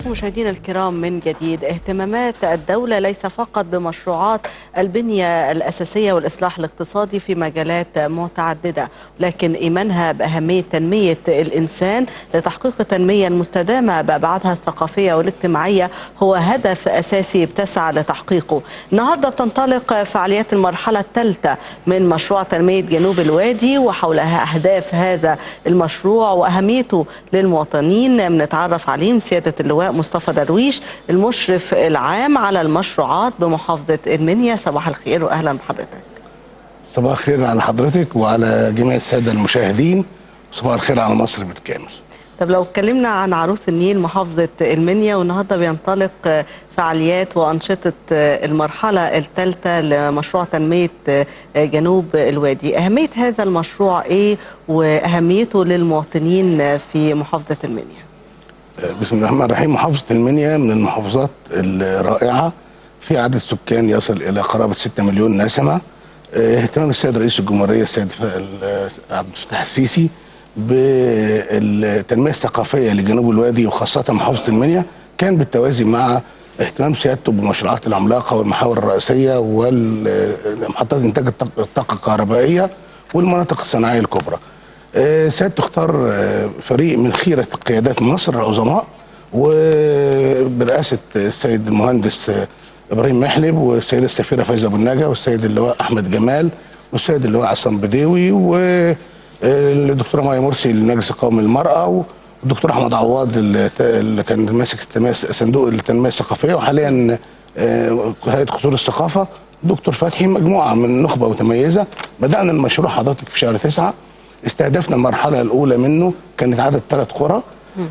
بكم مشاهدينا الكرام من جديد اهتمامات الدولة ليس فقط بمشروعات البنية الأساسية والإصلاح الاقتصادي في مجالات متعددة لكن إيمانها بأهمية تنمية الإنسان لتحقيق التنمية المستدامة بأبعادها الثقافية والاجتماعية هو هدف أساسي بتسعى لتحقيقه النهاردة بتنطلق فعاليات المرحلة الثالثة من مشروع تنمية جنوب الوادي وحولها أهداف هذا المشروع وأهميته للمواطنين بنتعرف عليه من سيادة اللواء مصطفى درويش المشرف العام على المشروعات بمحافظة المنيا صباح الخير وأهلا بحضرتك صباح الخير على حضرتك وعلى جميع السادة المشاهدين صباح الخير على مصر بالكامل طب لو اتكلمنا عن عروس النيل محافظة المنيا والنهارده بينطلق فعاليات وأنشطة المرحلة الثالثة لمشروع تنمية جنوب الوادي أهمية هذا المشروع إيه وأهميته للمواطنين في محافظة المنيا بسم الله الرحمن الرحيم محافظة المنيا من المحافظات الرائعة في عدد سكان يصل إلى قرابة 6 مليون نسمة اهتمام السيد رئيس الجمهورية السيد عبد الفتاح السيسي بالتنمية الثقافية لجنوب الوادي وخاصة محافظة المنيا كان بالتوازي مع اهتمام سيادته بالمشروعات العملاقة والمحاور الرئيسية ومحطات إنتاج الطاقة الكهربائية والمناطق الصناعية الكبرى. سيادته اختار فريق من خيرة قيادات مصر العظماء وبرئاسة السيد المهندس إبراهيم محلب والسيدة السفيرة فايزة أبو النجا والسيد اللواء أحمد جمال والسيد اللواء عصام بديوي و الدكتوره مايا مرسي للمجلس القومي للمراه والدكتور احمد عواد اللي كان ماسك صندوق التنميه الثقافيه وحاليا هيئه قصور الثقافه دكتور فتحي مجموعه من نخبه متميزه بدانا المشروع حضرتك في شهر تسعة استهدفنا المرحله الاولى منه كانت عدد ثلاث قرى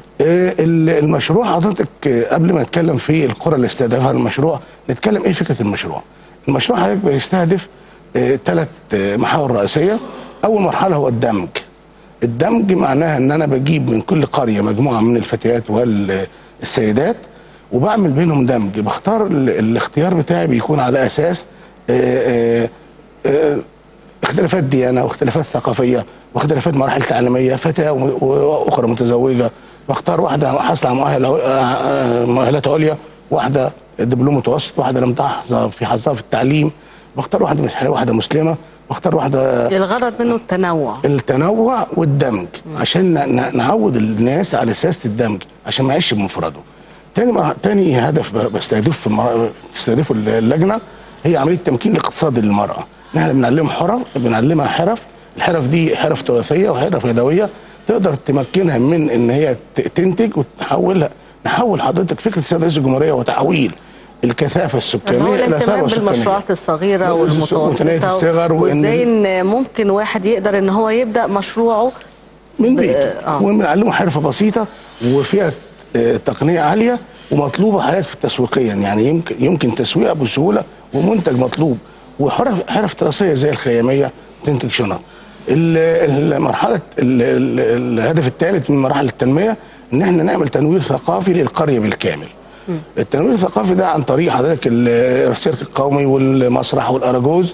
المشروع حضرتك قبل ما نتكلم في القرى اللي استهدفها المشروع نتكلم ايه فكره المشروع المشروع حضرتك بيستهدف ثلاث محاور رئيسيه اول مرحله هو الدمج الدمج معناها ان انا بجيب من كل قريه مجموعه من الفتيات والسيدات وبعمل بينهم دمج بختار الاختيار بتاعي بيكون على اساس آآ آآ اختلافات ديانه واختلافات ثقافيه واختلافات مراحل تعليميه فتاه واخرى متزوجه بختار واحده حاصله على مؤهل مؤهلات عليا واحده دبلوم متوسط واحده لم تحظى في حظها في التعليم بختار واحده مسيحيه واحده مسلمه واختار واحده الغرض منه التنوع التنوع والدمج عشان نعود الناس على سياسه الدمج عشان ما يعيش بمفرده تاني مع... تاني هدف بستهدفه في المر... تستهدفه اللجنه هي عمليه تمكين الاقتصادي للمراه احنا بنعلمها حرف بنعلمها حرف الحرف دي حرف تراثيه وحرف يدويه تقدر تمكنها من ان هي تنتج وتحولها نحول حضرتك فكره السيد رئيس الجمهوريه وتعويل الكثافه السكانيه الى ثروه سكانيه بالمشروعات الصغيره والمتوسطه الصغر وازاي ان ممكن واحد يقدر ان هو يبدا مشروعه من بيته آه. ونعلمه حرفه بسيطه وفيها تقنيه عاليه ومطلوبه حضرتك في تسويقيا يعني يمكن يمكن تسويقها بسهوله ومنتج مطلوب وحرف حرف تراثيه زي الخياميه تنتج شنط المرحله الهدف الثالث من مراحل التنميه ان احنا نعمل تنوير ثقافي للقريه بالكامل التنوير الثقافي ده عن طريق حضرتك السيرك القومي والمسرح والاراجوز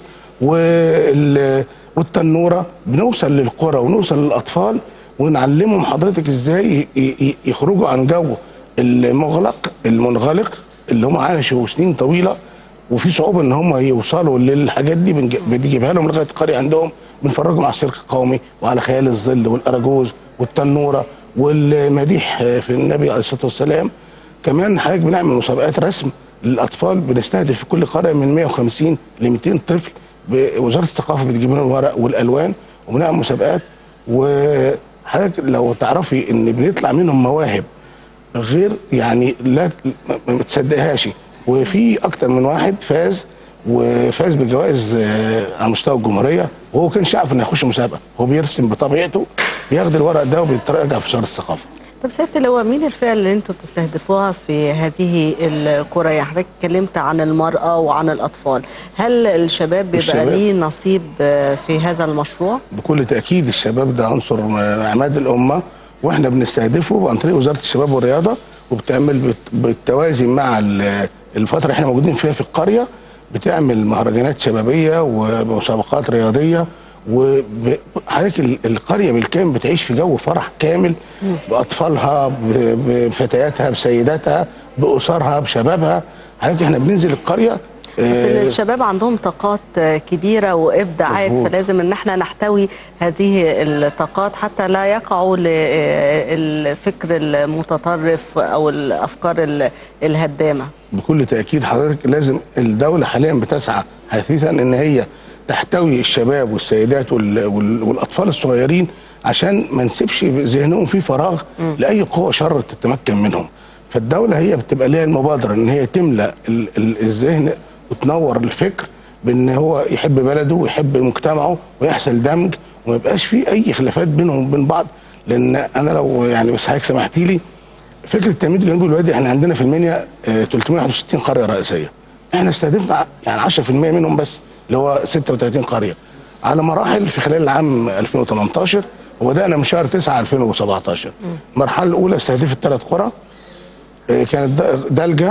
والتنوره بنوصل للقرى ونوصل للاطفال ونعلمهم حضرتك ازاي يخرجوا عن جو المغلق المنغلق اللي هم عاشوا سنين طويله وفي صعوبه ان هم يوصلوا للحاجات دي بنجيبها لهم لغايه القريه عندهم بنفرجهم على السيرك القومي وعلى خيال الظل والاراجوز والتنوره والمديح في النبي عليه الصلاه والسلام كمان حضرتك بنعمل مسابقات رسم للاطفال بنستهدف في كل قريه من 150 ل 200 طفل وزاره الثقافه بتجيب لنا الورق والالوان وبنعمل مسابقات وحضرتك لو تعرفي ان بنطلع منهم مواهب غير يعني لا ما تصدقهاش وفي اكتر من واحد فاز وفاز بجوائز على مستوى الجمهوريه وهو كانش يعرف انه يخش مسابقه هو بيرسم بطبيعته بياخد الورق ده وبيتراجع في وزاره الثقافه طب سياده اللواء مين الفئه اللي انتم بتستهدفوها في هذه القرى يعني حضرتك اتكلمت عن المراه وعن الاطفال هل الشباب بيبقى الشباب. ليه نصيب في هذا المشروع بكل تاكيد الشباب ده عنصر عماد الامه واحنا بنستهدفه عن طريق وزاره الشباب والرياضه وبتعمل بالتوازي مع الفتره اللي احنا موجودين فيها في القريه بتعمل مهرجانات شبابيه ومسابقات رياضيه وحضرتك ال- القريه بالكامل بتعيش في جو فرح كامل باطفالها ب- بفتياتها بسيداتها باسرها بشبابها حضرتك احنا بننزل القريه بس آه، الشباب عندهم طاقات كبيرة وإبداعات مظبوط. فلازم إن احنا نحتوي هذه الطاقات حتى لا يقعوا للفكر المتطرف أو الأفكار ال- الهدامة بكل تاكيد حضرتك لازم الدوله حاليا بتسعى حثيثا ان هي تحتوي الشباب والسيدات وال- وال- والاطفال الصغيرين عشان ما نسيبش ذهنهم في فراغ لاي قوه شر تتمكن منهم فالدوله هي بتبقى ليها المبادره ان هي تملا ال- ال- الذهن وتنور الفكر بان هو يحب بلده ويحب مجتمعه ويحصل دمج وما يبقاش في اي خلافات بينهم وبين بعض لان انا لو يعني بس حضرتك سمحتي لي فكره تنميه جنوب الوادي احنا عندنا في المنيا آه، 361 قريه رئيسيه احنا استهدفنا ع- يعني 10% منهم بس اللي هو 36 قريه على مراحل في خلال العام 2018 وبدانا من شهر 9 2017 المرحله الاولى استهدفت ثلاث قرى آه، كانت د- دلجه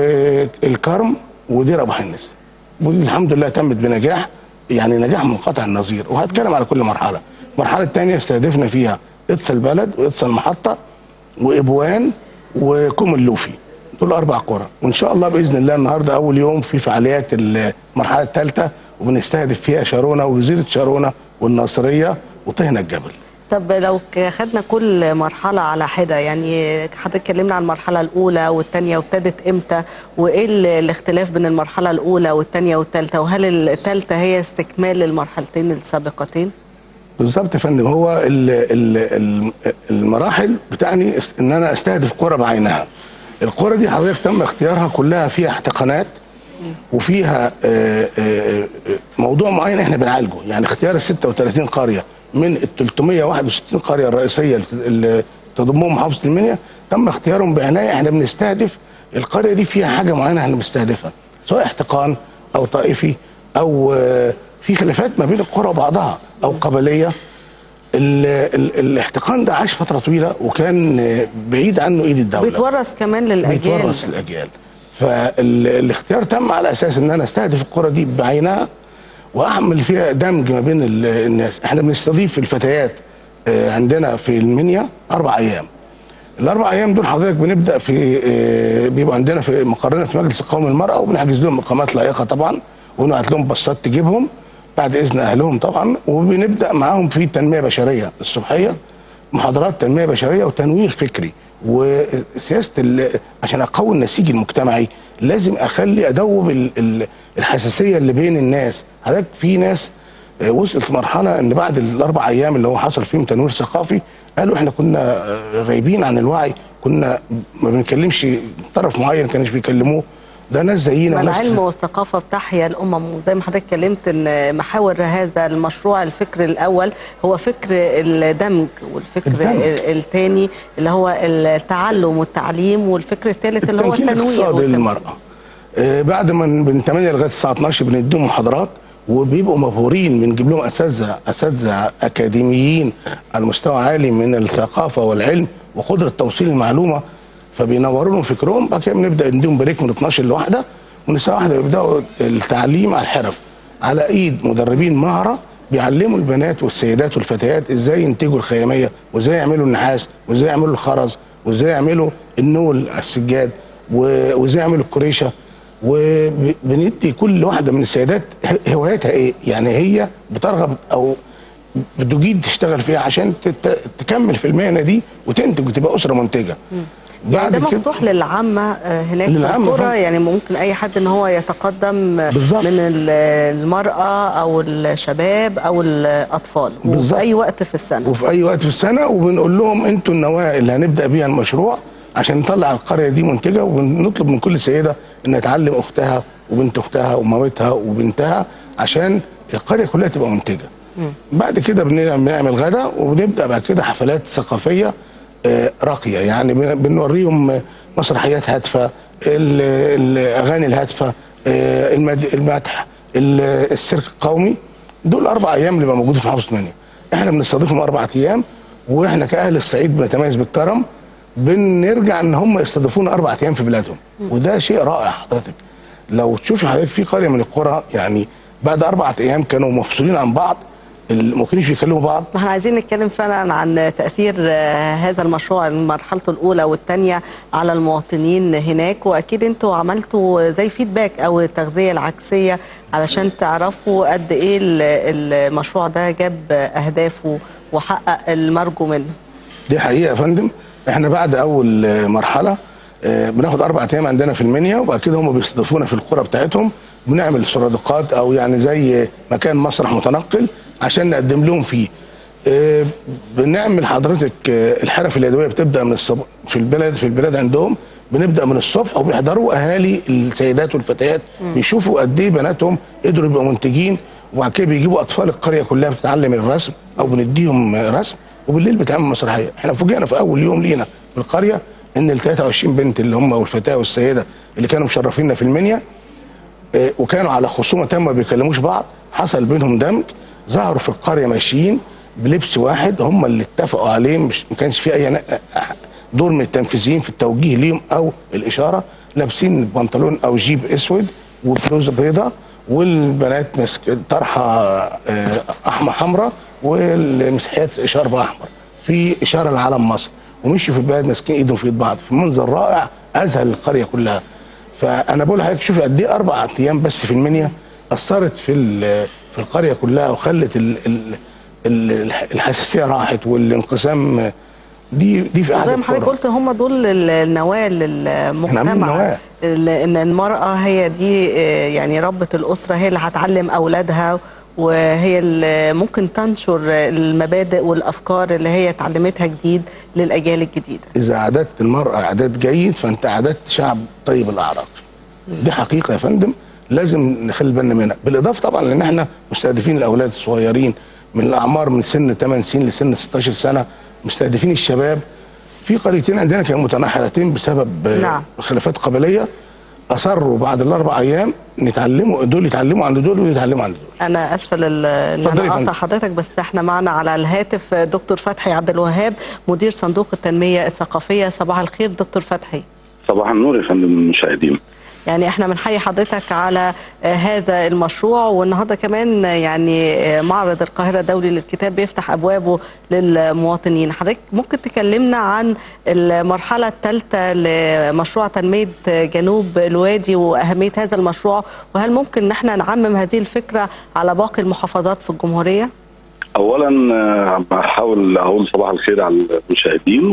والكرم ودير ابو حنس والحمد لله تمت بنجاح يعني نجاح منقطع النظير وهتكلم على كل مرحله المرحله الثانيه استهدفنا فيها اقصى البلد واقصى المحطه وابوان وكوم اللوفي دول اربع قرى وان شاء الله باذن الله النهارده اول يوم في فعاليات المرحله الثالثه وبنستهدف فيها شارونه وجزيره شارونه والناصريه وطهنا الجبل طب لو ك- خدنا كل مرحلة على حدة يعني حضرتك اتكلمنا عن المرحلة الأولى والثانية وابتدت إمتى وإيه ال- الاختلاف بين المرحلة الأولى والثانية والثالثة وهل الثالثة هي استكمال للمرحلتين السابقتين؟ بالظبط يا فندم هو ال ال ال المراحل بتعني است- ان انا استهدف قرى بعينها القرى دي حضرتك تم اختيارها كلها فيها احتقانات وفيها آه، آه، آه، موضوع معين احنا بنعالجه يعني اختيار ال 36 قريه من ال 361 قريه الرئيسيه اللي- اللي تضمهم محافظه المنيا تم اختيارهم بعنايه احنا بنستهدف القريه دي فيها حاجه معينه احنا بنستهدفها سواء احتقان او طائفي او آه، في خلافات ما بين القرى وبعضها او قبليه ال ال الاحتقان ده عاش فتره طويله وكان آه، بعيد عنه ايد الدوله بيتورث كمان للأجيال بيتورث الاجيال فالاختيار تم على اساس ان انا استهدف القرى دي بعينها واعمل فيها دمج ما بين ال- الناس احنا بنستضيف الفتيات آه، عندنا في المنيا اربع ايام الاربع ايام دول حضرتك بنبدا في آه، بيبقى عندنا في مقرنا في مجلس القومي للمراه وبنحجز لهم اقامات لائقه طبعا ونبعت لهم باصات تجيبهم بعد اذن اهلهم طبعا وبنبدا معاهم في تنميه بشريه الصبحيه محاضرات تنميه بشريه وتنوير فكري وسياسه ال- عشان اقوي النسيج المجتمعي لازم اخلي ادوب ال- ال- الحساسيه اللي بين الناس حضرتك في ناس آه، وصلت مرحله ان بعد الاربع ايام اللي هو حصل فيهم تنوير ثقافي قالوا احنا كنا آه، غايبين عن الوعي كنا ما بنكلمش طرف معين كانش بيكلموه ده ناس زينا ما ناس العلم والثقافة بتحيا الأمم وزي ما حضرتك اتكلمت إن محاور هذا المشروع الفكر الأول هو فكر الدمج والفكر الدمج. الثاني اللي هو التعلم والتعليم والفكر الثالث اللي هو التمكين التنوير الاقتصادي والتنمية. للمرأة آه، بعد ما من 8 لغايه الساعه 12 بنديهم محاضرات وبيبقوا مبهورين بنجيب لهم اساتذه اساتذه اكاديميين على مستوى عالي من الثقافه والعلم وقدره توصيل المعلومه فبينوروا لهم فكرهم بعد كده بنبدا نديهم بريك من 12 لواحده ومن الساعه واحدة بيبداوا التعليم على الحرف على ايد مدربين مهره بيعلموا البنات والسيدات والفتيات ازاي ينتجوا الخياميه وازاي يعملوا النحاس وازاي يعملوا الخرز وازاي يعملوا النول على السجاد و- وازاي يعملوا الكريشه وبندي كل واحده من السيدات ه- هواياتها ايه يعني هي بترغب او بتجيد تشتغل فيها عشان تت- تكمل في المهنه دي وتنتج وتبقى اسره منتجه يعني ده بعد كده- مفتوح للعامة آه، هناك في للعامة القرى فعلا. يعني ممكن أي حد إن هو يتقدم آه، بالظبط. من ال- المرأة أو الشباب أو الأطفال وفي بالظبط. أي وقت في السنة وفي اي وقت في السنه وبنقول لهم انتوا النواه اللي هنبدا بيها المشروع عشان نطلع القريه دي منتجه ونطلب من كل سيده ان تعلم اختها وبنت اختها ومامتها وبنتها عشان القريه كلها تبقى منتجه. بعد كده بن- بنعمل غدا وبنبدا بعد كده حفلات ثقافيه آه، راقيه يعني بن- بنوريهم مسرحيات هادفه ال- الاغاني الهادفه آه، المد- المدح ال- السيرك القومي دول اربع ايام اللي بقى موجودين في محافظه منيا احنا بنستضيفهم اربع ايام واحنا كاهل الصعيد بنتميز بالكرم بنرجع ان هم يستضيفونا اربع ايام في بلادهم وده شيء رائع حضرتك لو تشوفي حضرتك في قريه من القرى يعني بعد اربع ايام كانوا مفصولين عن بعض اللي ما كانوش بيكلموا بعض ما احنا عايزين نتكلم فعلا عن تأثير آه، هذا المشروع مرحلته الأولى والثانية على المواطنين هناك وأكيد أنتوا عملتوا زي فيدباك أو التغذية العكسية علشان تعرفوا قد إيه ال- المشروع ده جاب أهدافه وحقق المرجو منه دي حقيقه يا فندم احنا بعد اول آه، مرحله آه، بناخد اربع ايام عندنا في المنيا وبعد كده هم بيستضيفونا في القرى بتاعتهم بنعمل سرادقات او يعني زي مكان مسرح متنقل عشان نقدم لهم فيه آه، بنعمل حضرتك آه، الحرف اليدويه بتبدا من الصبح في البلد في البلاد عندهم بنبدا من الصبح وبيحضروا اهالي السيدات والفتيات بيشوفوا قد ايه بناتهم قدروا يبقوا منتجين وبعد كده بيجيبوا اطفال القريه كلها بتتعلم الرسم او بنديهم آه، رسم وبالليل بتعمل مسرحيه احنا فوجئنا في اول يوم لينا في القريه ان ال 23 بنت اللي هم والفتاه والسيده اللي كانوا مشرفينا في المنيا آه، وكانوا على خصومه تامه ما بيكلموش بعض حصل بينهم دمج ظهروا في القريه ماشيين بلبس واحد هم اللي اتفقوا عليه مش ما كانش في اي ن- دور من التنفيذيين في التوجيه ليهم او الاشاره لابسين بنطلون او جيب اسود وبلوزه بيضاء والبنات ماسك طرحه آه، احمر حمراء والمسيحيات شرب احمر في اشاره لعلم مصر ومشوا في البلد ماسكين ايدهم في ايد بعض في منظر رائع اذهل القريه كلها فانا بقول لحضرتك شوفي قد ايه اربع ايام بس في المنيا اثرت في ال- في القريه كلها وخلت ال ال ال الحساسيه راحت والانقسام دي دي في احد زي ما حضرتك القرى. قلت هم دول ال- النواة عاملين للمجتمع نواة. ال- ان المرأة هي دي آه، يعني ربة الأسرة هي اللي هتعلم أولادها وهي اللي ممكن تنشر المبادئ والأفكار اللي هي اتعلمتها جديد للأجيال الجديدة اذا اعددت المراه اعداد جيد فانت اعددت شعب طيب الاعراق دي حقيقه يا فندم لازم نخلي بالنا منها بالاضافه طبعا لان احنا مستهدفين الاولاد الصغيرين من الاعمار من سن 8 سنين لسن 16 سنه مستهدفين الشباب في قريتين عندنا كانوا متنحرتين بسبب آه، نعم. خلافات قبليه اصروا بعد الاربع ايام نتعلموا دول يتعلموا عند دول ودول يتعلموا عند دول أنا أسفة لل- إن اتفضلي أنا يا فندم. أقطع حضرتك بس إحنا معنا على الهاتف دكتور فتحي عبد الوهاب مدير صندوق التنمية الثقافية صباح الخير دكتور فتحي صباح النور يا فندم المشاهدين يعني احنا بنحيي حضرتك على آه، هذا المشروع والنهارده كمان آه، يعني آه، معرض القاهره الدولي للكتاب بيفتح ابوابه للمواطنين حضرتك ممكن تكلمنا عن المرحله الثالثه لمشروع تنميه جنوب الوادي واهميه هذا المشروع وهل ممكن ان احنا نعمم هذه الفكره على باقي المحافظات في الجمهوريه؟ اولا آه، بحاول اقول صباح الخير على المشاهدين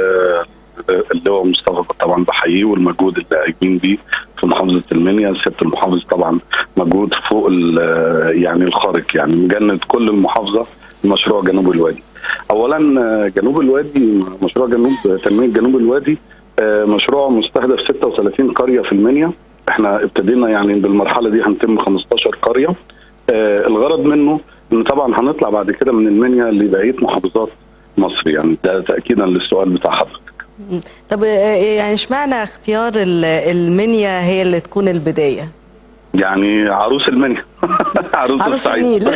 واللي هو مصطفى طبعا بحييه والمجهود اللي قايمين بيه في محافظه المنيا سياده المحافظ طبعا مجهود فوق ال- يعني الخارق يعني مجند كل المحافظه مشروع جنوب الوادي اولا آه، جنوب الوادي مشروع جنوب تنميه جنوب الوادي آه، مشروع مستهدف 36 قريه في المنيا احنا ابتدينا يعني بالمرحله دي هنتم 15 قريه آه، الغرض منه ان طبعا هنطلع بعد كده من المنيا لبقيه محافظات مصر يعني ده تاكيدا للسؤال بتاع حضرتك مم. طب آه، يعني اشمعنى اختيار ال- المنيا هي اللي تكون البدايه؟ يعني عروس المنيا عروس, عروس الصعيد. النيل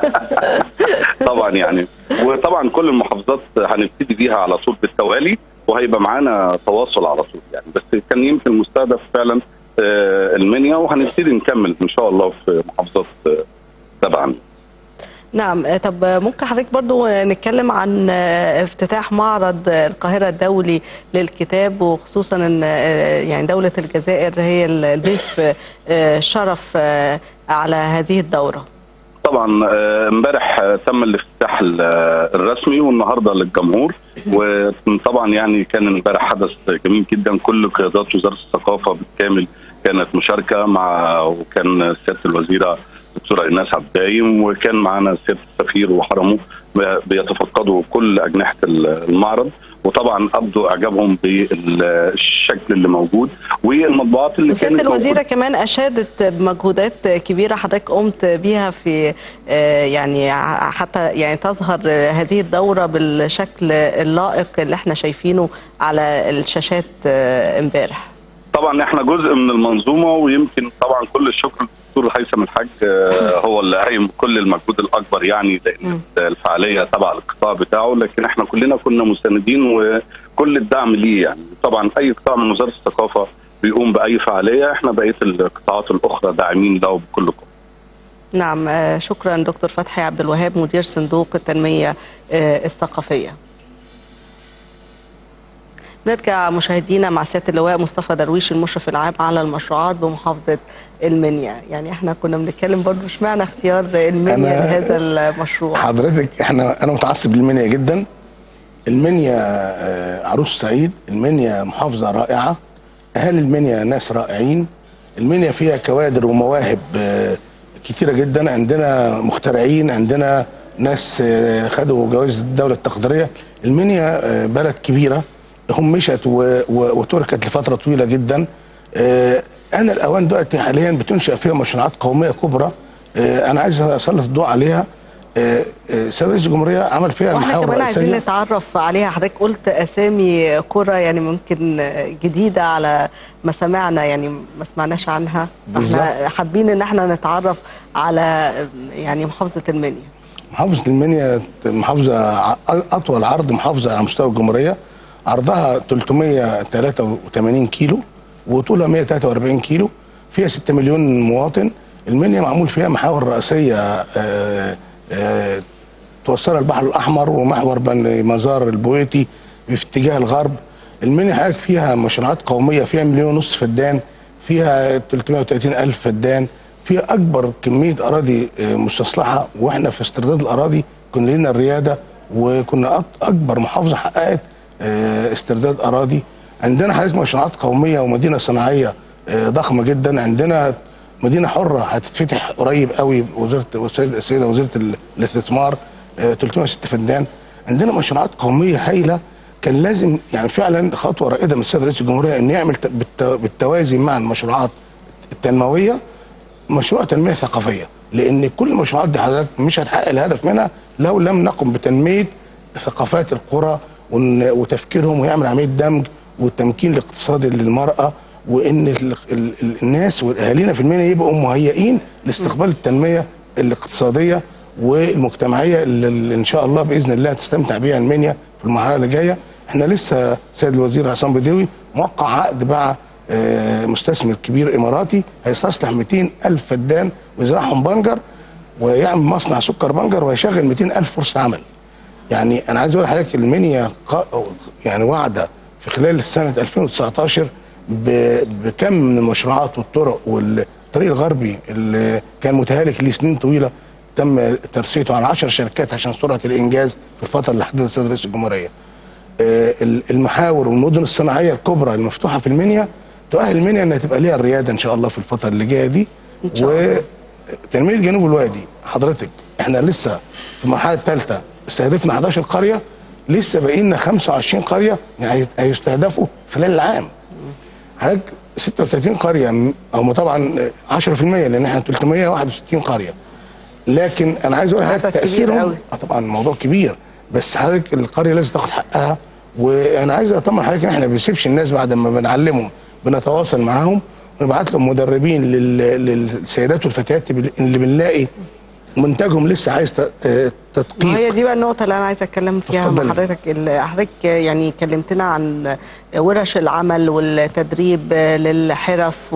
طبعا يعني وطبعا كل المحافظات هنبتدي بيها على طول بالتوالي وهيبقى معانا تواصل على طول يعني بس كان يمكن مستهدف فعلا آه، المنيا وهنبتدي نكمل ان شاء الله في محافظات آه، تبعا نعم آه، طب آه، ممكن حضرتك برضو آه، نتكلم عن آه، افتتاح معرض آه، القاهرة الدولي للكتاب وخصوصا ان آه، يعني دولة الجزائر هي الضيف آه، شرف آه، على هذه الدورة طبعا آه، امبارح آه، تم الافتتاح ال- آه، الرسمي والنهارده للجمهور وطبعا يعني كان امبارح حدث جميل جدا كل قيادات وزاره الثقافه بالكامل كانت مشاركه مع وكان سياده الوزيره دكتوره ايناس عبد الدايم وكان معانا سياده السفير وحرمه بيتفقدوا كل اجنحه المعرض وطبعا ابدوا اعجابهم بالشكل اللي موجود والمطبوعات اللي وسيادة كانت الوزيرة موجودة. كمان أشادت بمجهودات كبيرة حضرتك قمت بيها في آه، يعني ع- حتى يعني تظهر آه، هذه الدورة بالشكل اللائق اللي احنا شايفينه على الشاشات آه، امبارح طبعا احنا جزء من المنظومه ويمكن طبعا كل الشكر للدكتور هيثم الحاج آه، هو اللي قايم بكل المجهود الاكبر يعني لان الفعاليه تبع القطاع بتاعه لكن احنا كلنا كنا مساندين وكل الدعم ليه يعني طبعا اي قطاع من وزاره الثقافه بيقوم باي فعاليه احنا بقيه القطاعات الاخرى داعمين له بكل قوه نعم آه، شكرا دكتور فتحي عبد الوهاب مدير صندوق التنمية آه، الثقافية نرجع مشاهدينا مع سياده اللواء مصطفى درويش المشرف العام على المشروعات بمحافظه المنيا يعني احنا كنا بنتكلم برضه اشمعنى اختيار المنيا أنا- لهذا المشروع حضرتك احنا انا متعصب للمنيا جدا المنيا آه، عروس سعيد المنيا محافظه رائعه اهالي المنيا ناس رائعين المنيا فيها كوادر ومواهب آه، كتيره جدا عندنا مخترعين عندنا ناس آه، خدوا جوائز الدوله التقديريه المنيا آه، بلد كبيره همشت و- و- وتركت لفتره طويله جدا آه، انا الاوان دلوقتي حاليا بتنشا فيها مشروعات قوميه كبرى آه، انا عايز اسلط الضوء عليها آه، آه، سيد رئيس الجمهوريه عمل فيها واحنا محاور كمان عايزين رئيسيه نتعرف عليها حضرتك قلت اسامي قرى يعني ممكن جديده على ما سمعنا يعني ما سمعناش عنها احنا بالظبط. حابين ان احنا نتعرف على يعني محافظه المنيا محافظه المنيا محافظه ع- اطول عرض محافظه على مستوى الجمهوريه عرضها 383 كيلو وطولها 143 كيلو فيها 6 مليون مواطن المنيا معمول فيها محاور رئيسيه آه، آه، توصلها البحر الاحمر ومحور بن مزار البويتي في اتجاه الغرب المنيا حضرتك فيها مشروعات قوميه فيها مليون ونص فدان فيها 330 الف فدان فيها اكبر كميه اراضي آه، مستصلحه واحنا في استرداد الاراضي كنا لنا الرياده وكنا أك- اكبر محافظه حققت آه، استرداد اراضي عندنا حضرتك مشروعات قوميه ومدينه صناعيه آه، ضخمه جدا عندنا مدينه حره هتتفتح قريب قوي وزاره والسيد- السيده وزيره ال- الاستثمار آه، 306 فدان عندنا مشروعات قوميه هايله كان لازم يعني فعلا خطوه رائده من السيد رئيس الجمهوريه ان يعمل ت- بالت- بالتوازي مع المشروعات التنمويه مشروع تنميه ثقافيه لان كل المشروعات دي حضرتك مش هتحقق الهدف منها لو لم نقم بتنميه ثقافات القرى ون- وتفكيرهم ويعمل عمليه دمج والتمكين الاقتصادي للمراه وان ال ال ال الناس واهالينا في المنيا يبقوا مهيئين لاستقبال التنميه الاقتصاديه والمجتمعيه اللي اللي ان شاء الله باذن الله تستمتع بيها المنيا في المرحله اللي جايه احنا لسه سيد الوزير عصام بدوي موقع عقد مع آه، مستثمر كبير اماراتي هيستصلح 200 الف فدان ويزرعهم بنجر ويعمل مصنع سكر بنجر ويشغل 200 الف فرصه عمل يعني انا عايز اقول لحضرتك المنيا ق- يعني واعده في خلال سنه 2019 ب- بكم من المشروعات والطرق والطريق الغربي اللي كان متهالك لسنين طويله تم ترسيته على 10 شركات عشان سرعه الانجاز في الفتره اللي حددها السيد رئيس الجمهوريه. آه، ال- المحاور والمدن الصناعيه الكبرى المفتوحه في المنيا تؤهل المنيا انها تبقى ليها الرياده ان شاء الله في الفتره اللي جايه دي إن شاء الله. وتنميه جنوب الوادي حضرتك احنا لسه في المرحله الثالثه استهدفنا 11 قريه لسه باقي لنا 25 قريه يعني هي- هيستهدفوا خلال العام حضرتك 36 قريه م- هم طبعا 10% لان احنا 361 قريه لكن انا عايز اقول عدد لحضرتك كبير تاثيرهم قوي. آه طبعا الموضوع كبير بس حضرتك القريه لازم تاخد حقها وانا عايز اطمن حضرتك ان احنا ما بنسيبش الناس بعد ما بنعلمهم بنتواصل معاهم ونبعت لهم مدربين لل- للسيدات والفتيات اللي بنلاقي منتجهم لسه عايز ت- آه، تدقيق وهي دي بقى النقطة اللي أنا عايزة أتكلم فيها مع اتفضلي. حضرتك ال- حضرتك يعني كلمتنا عن ورش العمل والتدريب للحرف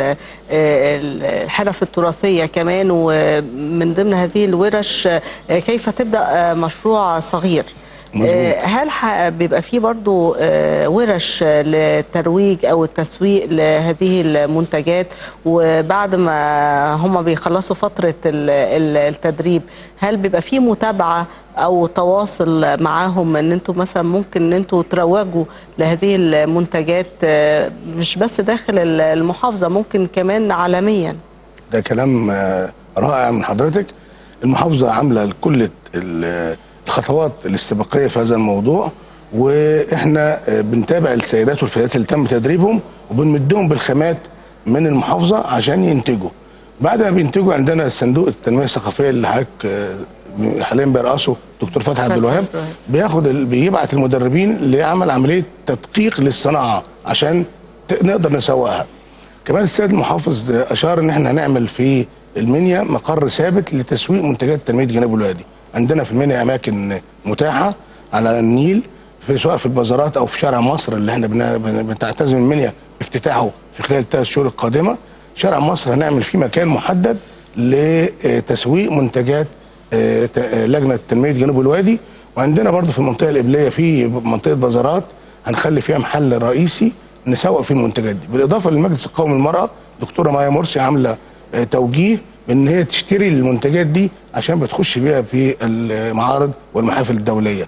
والحرف التراثية كمان ومن ضمن هذه الورش كيف تبدأ مشروع صغير مظبوط. هل ح- بيبقى فيه برضو آه، ورش للترويج او التسويق لهذه المنتجات وبعد ما هم بيخلصوا فترة ال- ال- التدريب هل بيبقى فيه متابعة او تواصل معاهم ان انتوا مثلا ممكن ان انتوا تروجوا لهذه المنتجات آه، مش بس داخل ال- المحافظة ممكن كمان عالميا ده كلام آه، رائع من حضرتك المحافظة عاملة كل ال- الخطوات الاستباقية في هذا الموضوع واحنا آه، بنتابع السيدات والفتيات اللي تم تدريبهم وبنمدهم بالخامات من المحافظة عشان ينتجوا بعد ما بينتجوا عندنا صندوق التنمية الثقافية اللي حضرتك آه، حاليا بيرأسه دكتور فتحي عبد فتحي الوهاب عبد الوهاب. بياخد ال- بيبعت المدربين لعمل عملية تدقيق للصناعة عشان ت- نقدر نسوقها كمان السيد المحافظ اشار ان احنا هنعمل في المنيا مقر ثابت لتسويق منتجات تنميه جنوب الوادي عندنا في المنيا اماكن متاحه على النيل في سواء في البازارات او في شارع مصر اللي احنا بن- بن- بتعتزم المنيا افتتاحه في خلال الثلاث شهور القادمه شارع مصر هنعمل فيه مكان محدد لتسويق منتجات آه، ت- آه، لجنه تنميه جنوب الوادي وعندنا برضو في المنطقه القبليه في منطقه بازارات هنخلي فيها محل رئيسي نسوق فيه المنتجات دي بالاضافه للمجلس القومي للمراه دكتوره مايا مرسي عامله آه، توجيه بان هي تشتري المنتجات دي عشان بتخش بيها في المعارض والمحافل الدوليه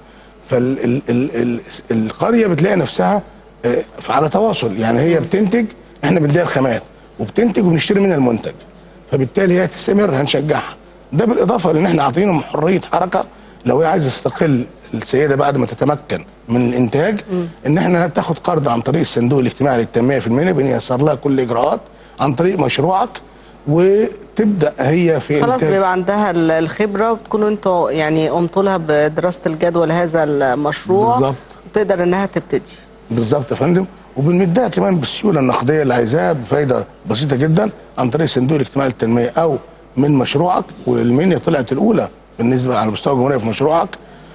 فالقريه بتلاقي نفسها آه، على تواصل يعني هي بتنتج احنا بنديها الخامات وبتنتج وبنشتري منها المنتج فبالتالي هي تستمر هنشجعها ده بالاضافه لان احنا عاطينهم حريه حركه لو هي عايزه تستقل السيده بعد ما تتمكن من الانتاج ان احنا تاخد قرض عن طريق الصندوق الاجتماعي للتنميه في المنيا بنيسر لها كل الاجراءات عن طريق مشروعك وتبدا هي في خلاص إنتاج. بيبقى عندها ال- الخبره وبتكونوا انتوا يعني قمتوا لها بدراسه الجدوى لهذا المشروع بالظبط. تقدر انها تبتدي بالظبط يا فندم وبنمدها كمان بالسيوله النقديه اللي عايزاها بفايده بسيطه جدا عن طريق الصندوق الاجتماعي للتنميه او من مشروعك والمنيا طلعت الاولى بالنسبه على مستوى الجمهوريه في مشروعك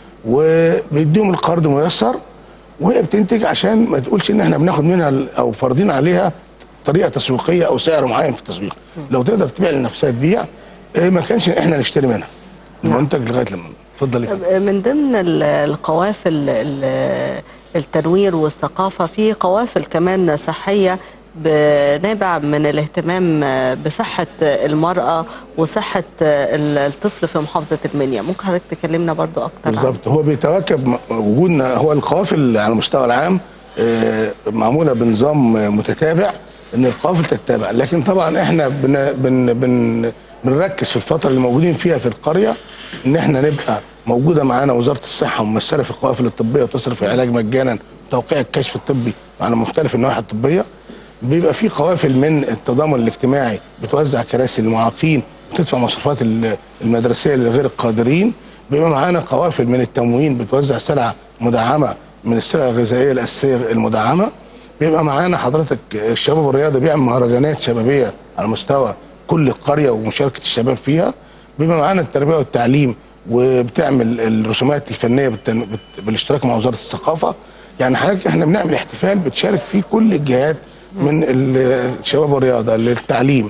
وبيديهم القرض ميسر وهي بتنتج عشان ما تقولش ان احنا بناخد منها ال- او فارضين عليها طريقه تسويقيه او سعر معين في التسويق لو تقدر تبيع لنفسها تبيع إيه، ما كانش احنا نشتري منها المنتج لغايه لما اتفضلي طب من ضمن ال- القوافل ال- التنوير والثقافة في قوافل كمان صحية نابع من الاهتمام بصحة المرأة وصحة ال- الطفل في محافظة المنيا ممكن حضرتك تكلمنا برضو أكتر عنه؟ بالظبط هو بيتواكب م- وجودنا هو القوافل على المستوى العام آه، معموله بنظام آه، متتابع ان القوافل تتابع لكن طبعا احنا بن بن بن بنركز في الفتره اللي موجودين فيها في القريه ان احنا نبقى موجوده معانا وزاره الصحه ممثله في القوافل الطبيه وتصرف العلاج مجانا توقيع الكشف الطبي على مختلف النواحي الطبيه بيبقى في قوافل من التضامن الاجتماعي بتوزع كراسي للمعاقين وتدفع مصروفات ال- المدرسيه لغير القادرين بيبقى معانا قوافل من التموين بتوزع سلع مدعمه من السلع الغذائيه الاساسيه المدعمه بيبقى معانا حضرتك الشباب والرياضه بيعمل مهرجانات شبابيه على مستوى كل القريه ومشاركه الشباب فيها بيبقى معانا التربيه والتعليم وبتعمل الرسومات الفنيه بالتن... بت- بالاشتراك مع وزاره الثقافه يعني حضرتك احنا بنعمل احتفال بتشارك فيه كل الجهات من ال- الشباب والرياضه للتعليم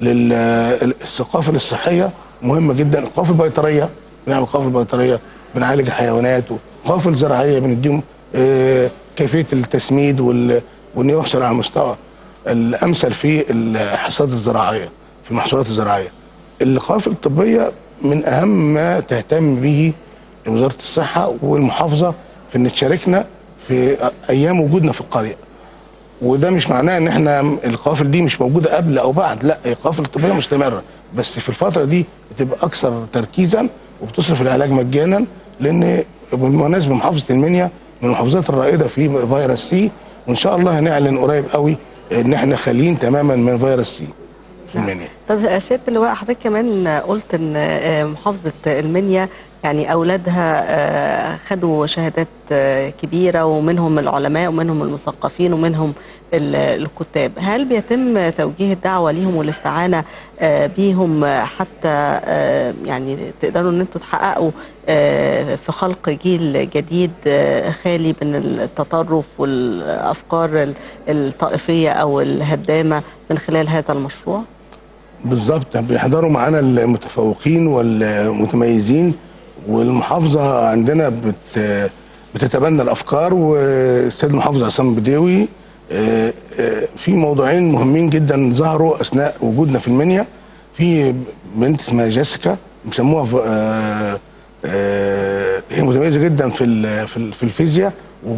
للثقافه الصحيه مهمه جدا القوافل البيطريه بنعمل قوافل بيطريه بنعالج الحيوانات وقوافل زراعيه بنديهم آه، كيفيه التسميد وال- وان يحصل على المستوى الامثل في الحصاد الزراعيه في المحصولات الزراعيه القوافل الطبيه من اهم ما تهتم به وزاره الصحه والمحافظه في ان تشاركنا في ايام وجودنا في القريه وده مش معناه ان احنا القوافل دي مش موجوده قبل او بعد لا القوافل الطبيه مستمره بس في الفتره دي بتبقى اكثر تركيزا وبتصرف العلاج مجانا لان بالمناسبه محافظه المنيا من المحافظات الرائده في فيروس سي وان شاء الله هنعلن قريب قوي ان احنا خاليين تماما من فيروس سي في المنيا طب سيادة اللواء حضرتك كمان قلت ان آه، محافظة المنيا يعني اولادها آه، خدوا شهادات آه، كبيرة ومنهم العلماء ومنهم المثقفين ومنهم ال- الكتاب هل بيتم توجيه الدعوة ليهم والاستعانة آه، بيهم آه، حتى آه، يعني تقدروا ان انتوا تحققوا آه، في خلق جيل جديد آه، خالي من التطرف والافكار ال- الطائفية او الهدامة من خلال هذا المشروع؟ بالظبط بيحضروا معانا المتفوقين والمتميزين والمحافظه عندنا بت بتتبنى الافكار والسيد المحافظ عصام بديوي آه، آه، في موضوعين مهمين جدا ظهروا اثناء وجودنا في المنيا في بنت اسمها جيسيكا بيسموها ف- آه، آه، هي متميزه جدا في ال- في ال- في الفيزياء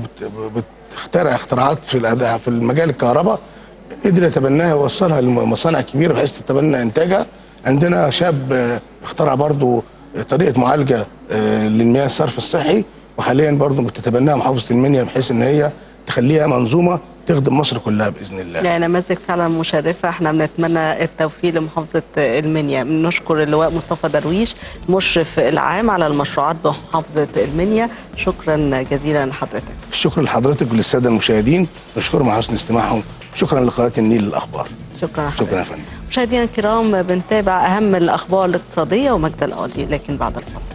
وبتخترع اختراعات في الأداء- في المجال الكهرباء قدر يتبناها ويوصلها لمصانع كبيره بحيث تتبنى انتاجها عندنا شاب آه، اخترع برضو طريقه معالجه آه، للمياه الصرف الصحي وحاليا برضو بتتبناها محافظه المنيا بحيث ان هي تخليها منظومه تخدم مصر كلها باذن الله يعني نماذج فعلا مشرفة احنا بنتمنى التوفيق لمحافظة المنيا بنشكر اللواء مصطفى درويش المشرف العام على المشروعات بمحافظة المنيا شكرا جزيلا لحضرتك الشكر لحضرتك وللساده المشاهدين نشكرهم على حسن استماعهم شكرا لقناه النيل للاخبار شكرا شكرا يا لحضرتك فندم مشاهدينا الكرام بنتابع أهم الأخبار الاقتصادية ومجد القاضي لكن بعد الفاصل